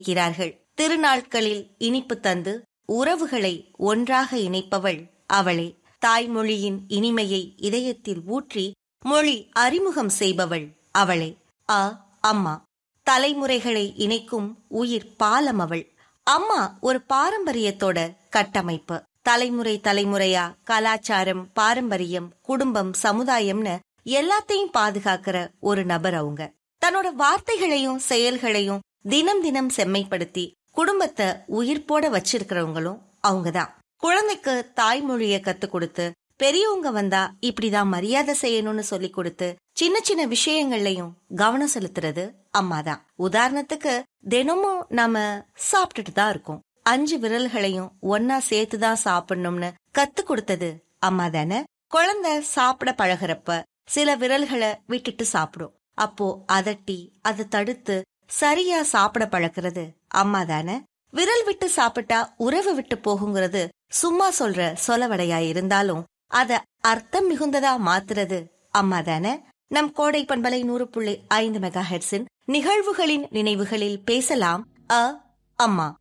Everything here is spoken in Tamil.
இருக்கிறார்கள் திருநாட்களில் இனிப்பு தந்து உறவுகளை ஒன்றாக இணைப்பவள் அவளே தாய்மொழியின் இனிமையை இதயத்தில் ஊற்றி மொழி அறிமுகம் செய்பவள் அவளே ஆ அம்மா தலைமுறைகளை இணைக்கும் உயிர் பாலம் அவள் அம்மா ஒரு பாரம்பரியத்தோட கட்டமைப்பு தலைமுறை தலைமுறையா கலாச்சாரம் பாரம்பரியம் குடும்பம் சமுதாயம்னு எல்லாத்தையும் பாதுகாக்கிற ஒரு நபர் அவங்க தன்னோட வார்த்தைகளையும் செயல்களையும் தினம் தினம் செம்மைப்படுத்தி குடும்பத்தை உயிர்ப்போட வச்சிருக்கிறவங்களும் அவங்கதான் குழந்தைக்கு தாய்மொழிய கத்து கொடுத்து பெரியவங்க வந்தா இப்படிதான் மரியாதை செய்யணும்னு சொல்லி கொடுத்து சின்ன சின்ன விஷயங்கள்லயும் கவனம் செலுத்துறது அம்மாதான் உதாரணத்துக்கு தினமும் நாம சாப்பிட்டுட்டு தான் இருக்கோம் அஞ்சு விரல்களையும் ஒன்னா சேர்த்துதான் சாப்பிடணும்னு கத்து கொடுத்தது அம்மா தானே குழந்தை சாப்பிட பழகிறப்ப சில விரல்களை விட்டுட்டு சாப்பிடும் அப்போ அதட்டி அதை தடுத்து சரியா சாப்பிட பழக்கிறது அம்மா தானே விரல் விட்டு சாப்பிட்டா உறவு விட்டு போகுங்கிறது சும்மா சொல்ற சொலவடையா இருந்தாலும் அத அர்த்தம் மிகுந்ததா மாத்துறது அம்மா தானே நம் கோடை பண்பலை நூறு புள்ளி ஐந்து மெகா ஹெட்ஸின் நிகழ்வுகளின் நினைவுகளில் பேசலாம் அ அம்மா